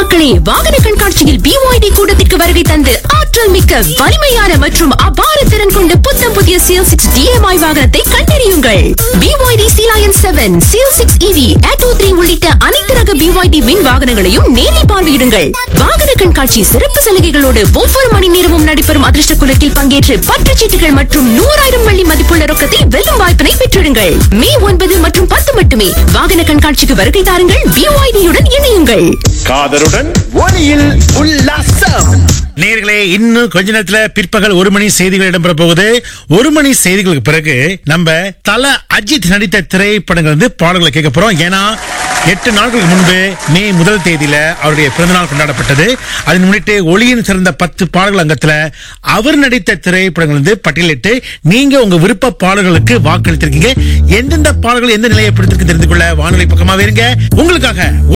மக்களே வாகன கண்காட்சியில் பிஒய்டி கூட்டத்திற்கு வருகை தந்து ஆற்றல் மிக்க வலிமையான மற்றும் அபார திறன் கொண்ட புத்தம் புதிய சிஎல் சிக்ஸ் டிஎம்ஐ வாகனத்தை கண்டறியுங்கள் B Y D Sealion seven Seal six E V Atto three உள்ளிட்ட அனைத்து ரக பிஒய்டி மின் வாகனங்களையும் நேரில் பார்வையிடுங்கள் வாகன கண்காட்சி சிறப்பு சலுகைகளோடு ஒவ்வொரு மணி நேரமும் நடைபெறும் அதிர்ஷ்ட குலத்தில் பங்கேற்று பற்றுச்சீட்டுகள் மற்றும் நூறாயிரம் வெள்ளி மதிப்புள்ள ரொக்கத்தை வெல்லும் வாய்ப்பினை பெற்றிடுங்கள் மே ஒன்பது மற்றும் பத்து மட்டுமே வாகன கண்காட்சிக்கு வருகை தாருங்கள் பிஒய்டியுடன் இணையுங்கள் காதலுடன் ஒளியில் உல்லாசம் நேர்களே இன்னும் கொஞ்ச நேரத்துல பிற்பகல் ஒரு மணி செய்திகள் இடம்பெற போகுது ஒரு மணி செய்திகளுக்கு பிறகு நம்ம தல அஜித் நடித்த திரைப்படங்கள் வந்து பாடல்களை கேட்க போறோம் ஏன்னா எட்டு நாட்களுக்கு முன்பு மே முதல் தேதியில அவருடைய பிறந்தநாள் கொண்டாடப்பட்டது அதை முன்னிட்டு ஒளியின் சிறந்த பத்து பாடல்கள் அங்கத்துல அவர் நடித்த திரைப்படங்கள் வந்து பட்டியலிட்டு நீங்க உங்க விருப்ப பாடல்களுக்கு வாக்களித்திருக்கீங்க எந்தெந்த பாடல்கள் எந்த நிலையை பிடித்திருக்கு தெரிந்து கொள்ள வானொலி பக்கமாவே இருங்க உங்களுக்காக